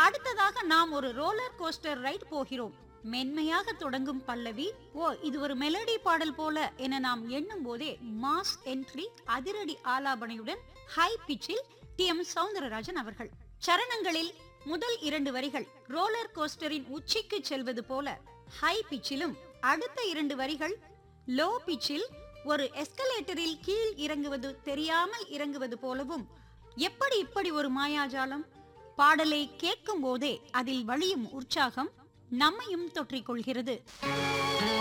அடுத்ததாக நாம் ஒரு ரோலர் கோஸ்டர் ரைட் போகிறோம் மென்மையாக தொடங்கும் பல்லவி ஓ இது ஒரு மெலடி பாடல் போல என நாம் எண்ணும் போதே மாஸ் என்ட்ரி அதிரடி ஆலாபனையுடன் ஹை பிச்சில் டி எம் சவுந்தரராஜன் அவர்கள் சரணங்களில் முதல் இரண்டு வரிகள் ரோலர் கோஸ்டரின் உச்சிக்கு செல்வது போல ஹை பிச்சிலும் அடுத்த இரண்டு வரிகள் லோ பிச்சில் ஒரு எஸ்கலேட்டரில் கீழ் இறங்குவது தெரியாமல் இறங்குவது போலவும் எப்படி இப்படி ஒரு மாயாஜாலம் பாடலை கேட்கும் போதே அதில் வழியும் உற்சாகம் நம்மையும் தொற்றிக் கொள்கிறது